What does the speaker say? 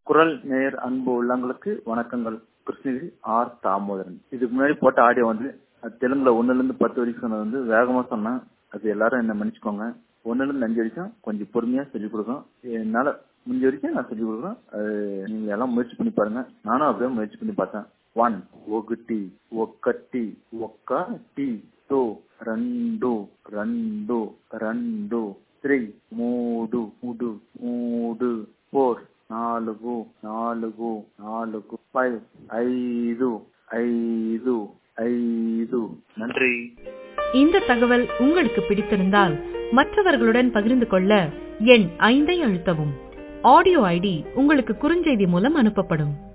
குரல் நேயர் அன்பு உள்ளங்களுக்கு வணக்கங்கள் கிருஷ்ணகிரி ஆர் தாமோதரன் இதுக்கு முன்னாடி போட்ட ஆடியோ வந்து அது தெலுங்குல ஒண்ணுல இருந்து பத்து வரைக்கும் சொன்னது வந்து வேகமா சொன்னேன் அது எல்லாரும் என்ன மன்னிச்சுக்கோங்க ஒண்ணுல இருந்து அஞ்சு வரைக்கும் கொஞ்சம் பொறுமையா சொல்லிக் கொடுக்கும் என்னால முடிஞ்ச வரைக்கும் நான் சொல்லிக் கொடுக்குறேன் அது நீங்க எல்லாம் முயற்சி பண்ணி பாருங்க நானும் அப்படியே முயற்சி பண்ணி பார்த்தேன் వన్ ఒకటి ఒకటి ఒకటి టూ రెండు రెండు రెండు త్రీ మూడు మూడు మూడు ఫోర్ నాలుగు నాలుగు నాలుగు ఫైవ్ ఐదు ఐదు ఐదు நன்றி இந்த தகவல் உங்களுக்கு பிடித்திருந்தால் மற்றவர்களுடன் பகிர்ந்து கொள்ள எண் ஐந்தை அழுத்தவும் ஆடியோ ஐடி உங்களுக்கு குறுஞ்செய்தி மூலம் அனுப்பப்படும்